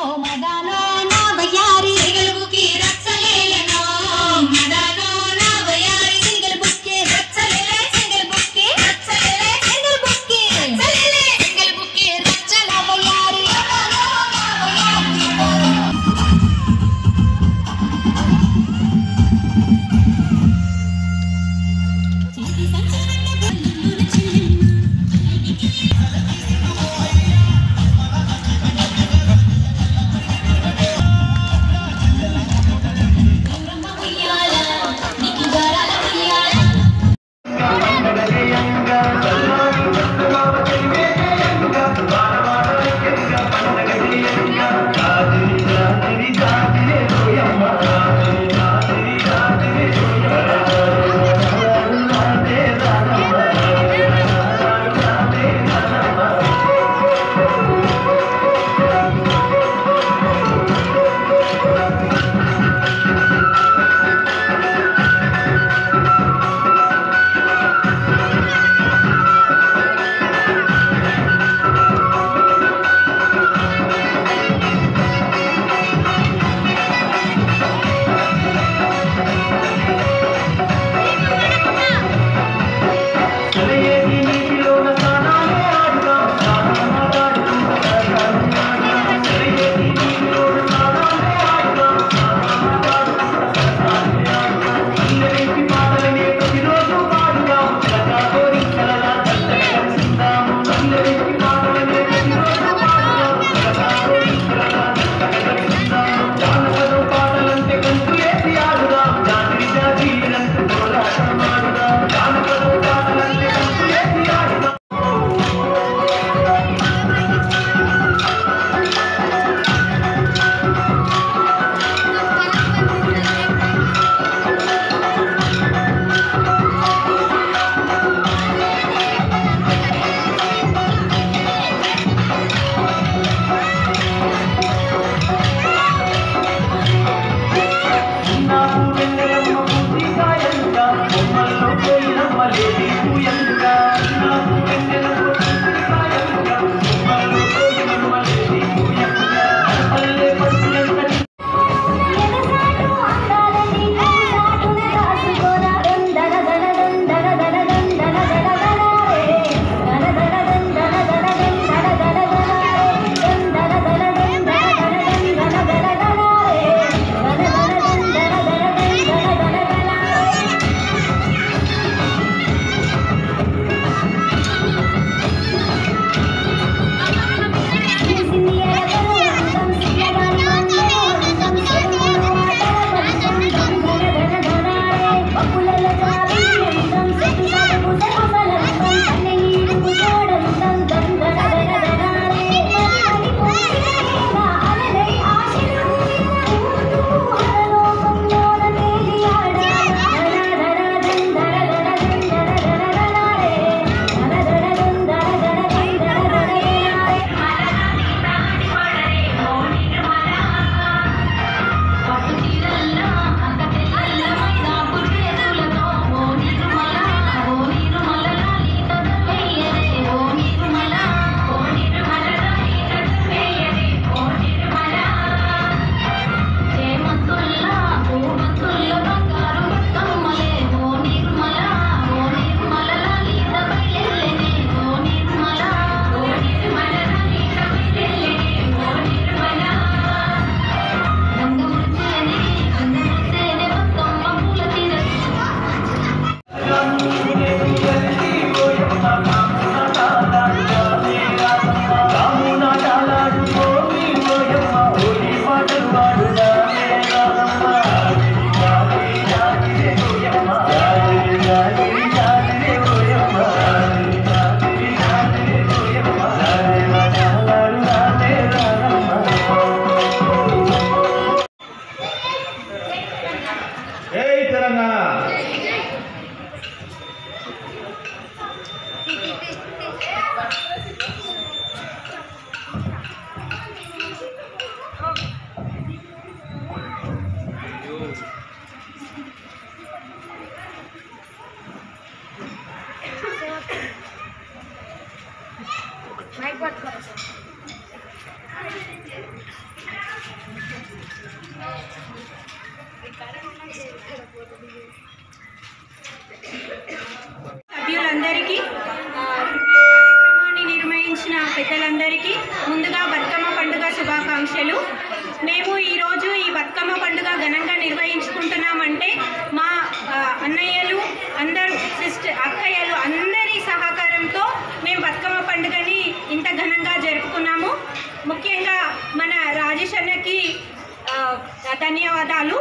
మదానో నా వయ్యారి సెగలుకి రచ్చలేలెనో మదనో నా వయారి సింగిల్ బుక్కే రచ్చలేలే సింగిల్ బుక్కే రచ్చలేలే సింగిల్ బుక్కే రచ్చలేలే సెగలుకి రచ్చల నా వయ్యారి చేతి సంచలన బల్లుల చిన్నమ్మ సభ్యులందరికీ ఆ, ఈ కార్యక్రమాన్ని నిర్వహించిన పెద్దలందరికీ ముందుగా బతుకమ్మ పండుగ శుభాకాంక్షలు మేము ఈరోజు ఈ బతుకమ్మ పండుగ ఘనంగా నిర్వహించుకుంటున్నామంటే మా ఆ, అన్నయ్యలు అందరూ సిస్టర్ అక్కయ్యలు అందరి సహకారంతో మేము బతుకమ్మ పండుగని ఇంత ఘనంగా జరుపుకున్నాము ముఖ్యంగా మన రాజేష్ అన్నకి ఆ, ధన్యవాదాలు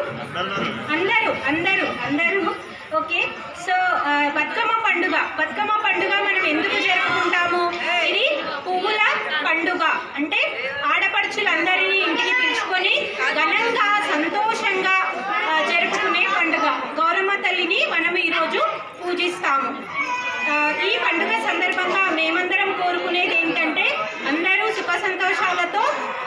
అందరూ అందరూ అందరూ ఓకే సో ఆ, బతుకమ్మ పండుగ బతుకమ్మ పండుగ మనం ఎందుకు జరుపుకుంటాము ఇది పువ్వుల పండుగ అంటే ఆడపడుచులందరినీ ఇంటికి పిలుచుకొని ఘనంగా సంతోషంగా ఆ, జరుపుకునే పండుగ గౌరమ్మ తల్లిని మనం ఈరోజు పూజిస్తాము ఆ, ఈ పండుగ సందర్భంగా మేమందరం కోరుకునేది ఏంటంటే అందరూ సుఖ సంతోషాలతో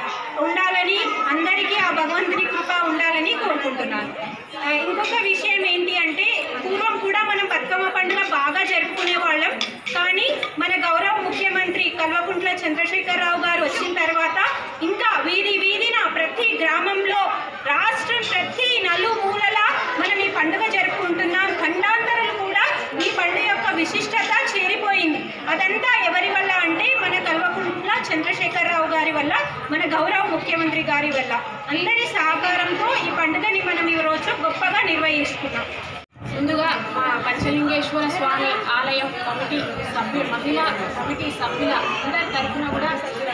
ఉండాలని అందరికీ ఆ భగవంతుని కృప ఉండాలని కోరుకుంటున్నాను ఆ, ఇంకొక విషయం ఏంటి అంటే పూర్వం కూడా మనం బతుకమ్మ పండుగ బాగా జరుపుకునే వాళ్ళం కానీ మన గౌరవ ముఖ్యమంత్రి కల్వకుంట్ల చంద్రశేఖరరావు గారు వచ్చిన తర్వాత ఇంకా వీధి వీధిన ప్రతి గ్రామంలో రాష్ట్రం ప్రతి నలుమూలలా మనం ఈ పండుగ జరుపుకుంటున్నాం ఖండాంతరాలు కూడా ఈ పండుగ యొక్క విశిష్టత చేరిపోయింది అదంతా ఎవరి వల్ల అంటే మన కల్వకుంట్ల చంద్రశేఖరరావు గారి వల్ల మన గౌరవ ముఖ్యమంత్రి గారి వల్ల అందరి సహకారంతో ఈ పండుగని మనం ఈ రోజు గొప్పగా నిర్వహించుకున్నాం ముందుగా మా పంచలింగేశ్వర స్వామి ఆలయం కమిటీ సభ్యు మహిళా కమిటీ సభ్యుల అందరి తరఫున కూడా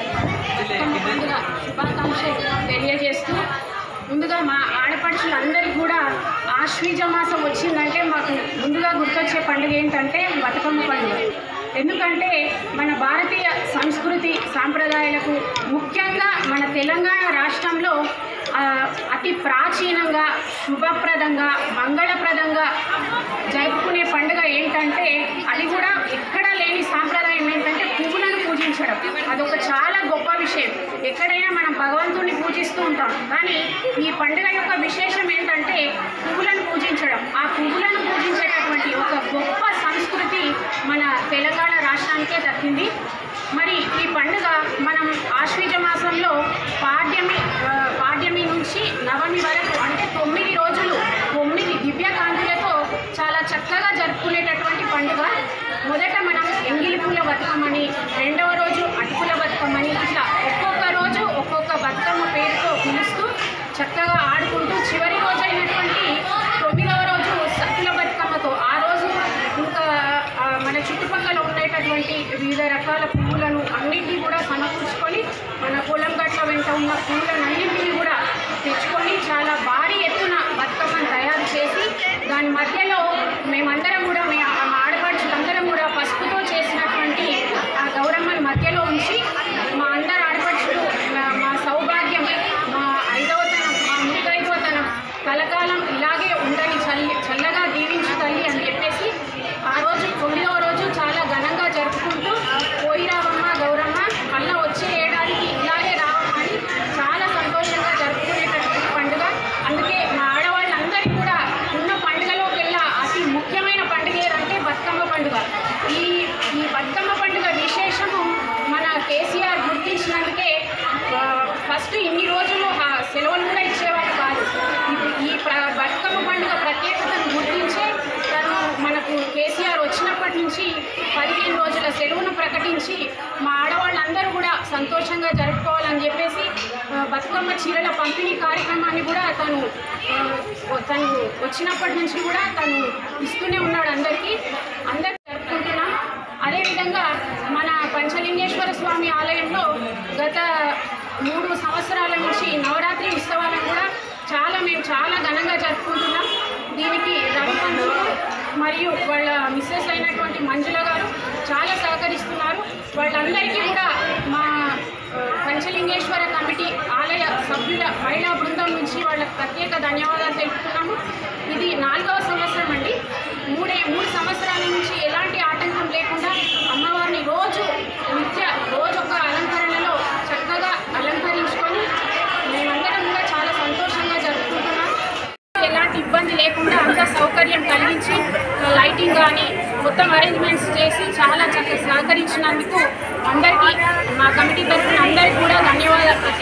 బతుకమ్మ పండుగ శుభాకాంక్షలు తెలియజేస్తూ ముందుగా మా ఆడపడుచులందరికీ కూడా ఆశ్వీజ మాసం వచ్చిందంటే మాకు ముందుగా గుర్తొచ్చే పండుగ ఏంటంటే బతుకమ్మ పండుగ ఎందుకంటే మన భారతీయ సంస్కృతి సాంప్రదాయాలకు ముఖ్యంగా మన తెలంగాణ రాష్ట్రంలో ఆ, అతి ప్రాచీనంగా శుభప్రదంగా మంగళప్రదంగా జరుపుకునే పండుగ ఏంటంటే అది కూడా ఎక్కడా లేని సాంప్రదాయం ఏంటంటే పువ్వులను పూజించడం అదొక చాలా గొప్ప విషయం ఎక్కడైనా మనం భగవంతుని పూజిస్తూ ఉంటాం కానీ ఈ పండుగ యొక్క విశేషం ఏంటంటే పువ్వులను పూజించడం ఆ పువ్వులను పూజించేటటువంటి ఒక గొప్ప సంస్కృతి మన తెలంగాణ రాష్ట్రానికే దక్కింది మరి ఈ పండుగ మనం ఆశ్వీజ మాసంలో పాడ్యమి ఆ, పాడ్యమి నుంచి నవమి వరకు అంటే తొమ్మిది రోజులు తొమ్మిది దివ్య కాంతులతో చాలా చక్కగా జరుపుకునేటటువంటి పండుగ మొదట మనం ఎంగిలి పూల బతుకమ్మని రెండవ రోజు అటుకుల బతుకమ్మని ఇట్లా ఒక్కొక్క రోజు ఒక్కొక్క బతుకమ్మ పేరుతో పిలుస్తూ చక్కగా ఆడుకుంటూ చివరి రోజు అయినటువంటి తొమ్మిదవ రోజు సత్తుల బతుకమ్మతో ఆ రోజు ఇంకా ఆ, మన చుట్టుపక్కల ఉండేటటువంటి వివిధ రకాల పువ్వులను అన్నింటినీ కూడా సమకూర్చుకొని మన పొలం గట్ల వెంట ఉన్న పువ్వులను అన్నింటినీ కూడా తెచ్చుకొని చాలా భారీ ఎత్తున బతుకమ్మను తయారు చేసి దాని మధ్యలో మేమందరం కూడా మే మా ఆడపడుచులందరం కూడా పసుపుతో చేసినటువంటి ఆ గౌరమ్మను మధ్యలో ఉంచి మా అందరు ఆడపడుచులు మా- మా సౌభాగ్యం మా ఐదవతనం మా మునిగైదవతనం కలకాలం ఇలాగే ఉండని చల్లి చల్లగా దీవించు తల్లి అని చెప్పేసి ఆ రోజు తొమ్మిదవ రోజు చాలా ఘనంగా జరుపుకుంటూ పోయి రావమ్మ గౌరమ్మ మళ్ళా వచ్చే ఏడాదికి ఇలాగే రావమ్మ అని చాలా సంతోషంగా జరుపుకునేటటువంటి పండుగ అందుకే మా ఆడవాళ్ళందరికీ కూడా ఉన్న పండుగలోకెల్లా అతి ముఖ్యమైన పండుగ ఏదంటే బతుకమ్మ పండుగ ఈ ఈ బతుకమ్మ పండుగ విశేషము మన కేసీఆర్ గుర్తించినందుకే ఆ, ఫస్ట్ ఇన్ని రోజులు ఆ సెలవులు కూడా ఇచ్చేవాళ్ళు కాదు ఇప్పుడు ఈ ప్ర- బతుకమ్మ పండుగ ప్రత్యేకతను గుర్తించే తను మనకు కేసీఆర్ వచ్చినప్పటి నుంచి పదిహేను రోజుల సెలవును ప్రకటించి మా ఆడవాళ్ళందరూ కూడా సంతోషంగా జరుపుకోవాలని చెప్పేసి ఆ, బతుకమ్మ చీరల పంపిణీ కార్యక్రమాన్ని కూడా తను ఆ, తను వచ్చినప్పటి నుంచి కూడా తను ఇస్తూనే ఉన్నాడు అందరికీ అందరు జరుపుకుంటున్నాం అదేవిధంగా మన పంచలింగేశ్వర స్వామి ఆలయంలో గత మూడు సంవత్సరాల నుంచి నవరాత్రి ఉత్సవాలను కూడా చాలా మేము చాలా ఘనంగా జరుపుకుంటున్నాం దీనికి రవి పంతులు మరియు వాళ్ళ మిస్సెస్ అయినటువంటి మంజుల గారు చాలా సహకరిస్తున్నారు వాళ్ళందరికీ కూడా మా ఆ, పంచలింగేశ్వర కమిటీ ఆలయ సభ్యుల మహిళా బృందం నుంచి వాళ్ళకి ప్రత్యేక ధన్యవాదాలు తెలుపుతున్నాము ఇది నాలుగవ సంవత్సరం అండి మూడే మూడు సంవత్సరాల నుంచి ఎలాంటి ఆటంకం లేకుండా అమ్మవారిని రోజు నిత్య రోజు ఒక అలంకరణలో చక్కగా అలంకరించుకొని మేమందరం కూడా చాలా సంతోషంగా జరుపుకుంటున్నాం ఎలాంటి ఇబ్బంది లేకుండా అంత సౌకర్యం కలిగించి లైటింగ్ కానీ మొత్తం అరేంజ్మెంట్స్ చేసి చాలా చక్కగా సహకరించినందుకు అందరికీ మా కమిటీ తరఫున అందరికీ కూడా ధన్యవాదాలు ప్రత్యేక ధన్యవాదాలు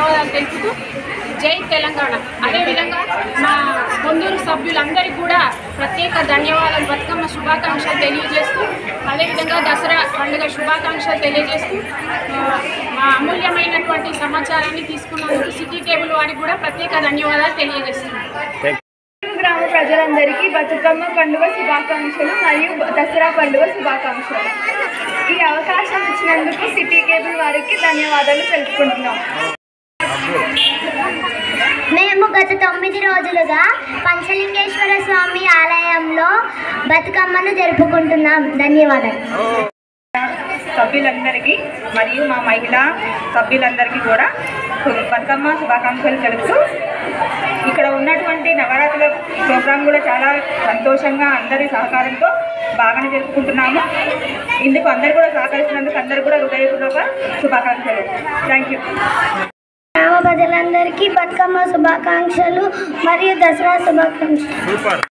ధన్యవాదాలు తెలుపుతూ జై తెలంగాణ అదేవిధంగా మా పొందూరు సభ్యులందరికీ కూడా ప్రత్యేక ధన్యవాదాలు బతుకమ్మ శుభాకాంక్షలు తెలియజేస్తూ అదేవిధంగా దసరా పండుగ శుభాకాంక్షలు తెలియజేస్తూ ఆ, మా అమూల్యమైనటువంటి సమాచారాన్ని తీసుకున్నందుకు సిటీ కేబుల్ వారికి కూడా ప్రత్యేక ధన్యవాదాలు తెలియజేస్తున్నాను గ్రామ ప్రజలందరికీ బతుకమ్మ పండుగ శుభాకాంక్షలు మరియు దసరా పండుగ శుభాకాంక్షలు ఈ అవకాశం ఇచ్చినందుకు సిటీ కేబుల్ వారికి ధన్యవాదాలు తెలుపుకుంటున్నాం మేము గత తొమ్మిది రోజులుగా పంచలింగేశ్వర స్వామి ఆలయంలో బతుకమ్మను జరుపుకుంటున్నాం ధన్యవాదాలు సభ్యులందరికీ మరియు మా మహిళా సభ్యులందరికీ కూడా బతుకమ్మ శుభాకాంక్షలు తెలుపుతూ ఇక్కడ ఉన్నటువంటి నవరాత్రుల ప్రోగ్రాం కూడా చాలా సంతోషంగా అందరి సహకారంతో బాగానే జరుపుకుంటున్నాము ఇందుకు అందరు కూడా సహకరిస్తున్నందుకు అందరు కూడా హృదయపూర్వక శుభాకాంక్షలు థ్యాంక్ యూ గ్రామ ప్రజలందరికీ బతుకమ్మ శుభాకాంక్షలు మరియు దసరా శుభాకాంక్షలు